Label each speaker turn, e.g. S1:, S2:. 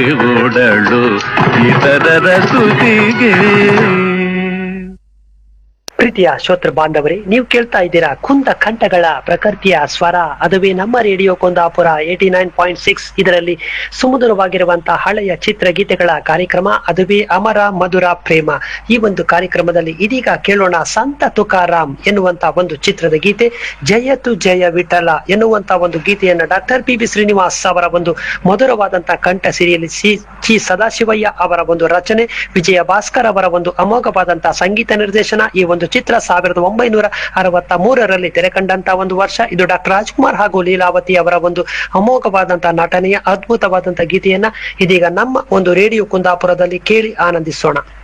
S1: ಓಡಳು ಇತರರ ಸುದಿಗೆ
S2: ಪ್ರೀತಿಯ ಶ್ರೋತೃ ಬಾಂಧವರೇ ನೀವು ಕೇಳ್ತಾ ಇದ್ದೀರಾ ಕುಂದ ಕಂಠಗಳ ಪ್ರಕೃತಿಯ ಸ್ವರ ಅದುವೇ ನಮ್ಮ radio Kundapura eighty nine point six ಇದರಲ್ಲಿ ಸುಮಧುರವಾಗಿರುವಂತಹ ಹಳೆಯ ಚಿತ್ರಗೀತೆಗಳ ಕಾರ್ಯಕ್ರಮ ಅದುವೇ ಅಮರ ಮಧುರ ಪ್ರೇಮ ಈ ಒಂದು ಕಾರ್ಯಕ್ರಮದಲ್ಲಿ ಇದೀಗ ಕೇಳೋಣ ಸಂತ ತುಕಾರಾಮ್ ಎನ್ನುವಂತ ಒಂದು ಚಿತ್ರದ ಗೀತೆ ಜಯತು ಜಯ ವಿಠಲ ಎನ್ನುವಂತ ಒಂದು ಗೀತೆಯನ್ನ ಡಾಕ್ಟರ್ ಪಿ ಬಿ ಶ್ರೀನಿವಾಸ್ ಅವರ ಒಂದು ಮಧುರವಾದಂತಹ ಕಂಠ ಸಿರಿಯಲ್ಲಿ ಸಿ ಚಿ ಸದಾಶಿವಯ್ಯ ಅವರ ಒಂದು ರಚನೆ ವಿಜಯ ಭಾಸ್ಕರ್ ಅವರ ಒಂದು ಅಮೋಘವಾದಂತಹ ಸಂಗೀತ ನಿರ್ದೇಶನ ಈ ಒಂದು ಚಿತ್ರ ಸಾವಿರದ ಒಂಬೈನೂರ ಅರವತ್ತ ಮೂರರಲ್ಲಿ ತೆರೆ ಕಂಡಂತಹ ಒಂದು ವರ್ಷ ಇದು ಡಾಕ್ಟರ್ ರಾಜ್ಕುಮಾರ್ ಹಾಗೂ ಲೀಲಾವತಿ ಅವರ ಒಂದು ಅಮೋಘವಾದಂತಹ ನಟನೆಯ ಅದ್ಭುತವಾದಂತಹ ಗೀತೆಯನ್ನ ಇದೀಗ ನಮ್ಮ ಒಂದು ರೇಡಿಯೋ ಕುಂದಾಪುರದಲ್ಲಿ ಕೇಳಿ ಆನಂದಿಸೋಣ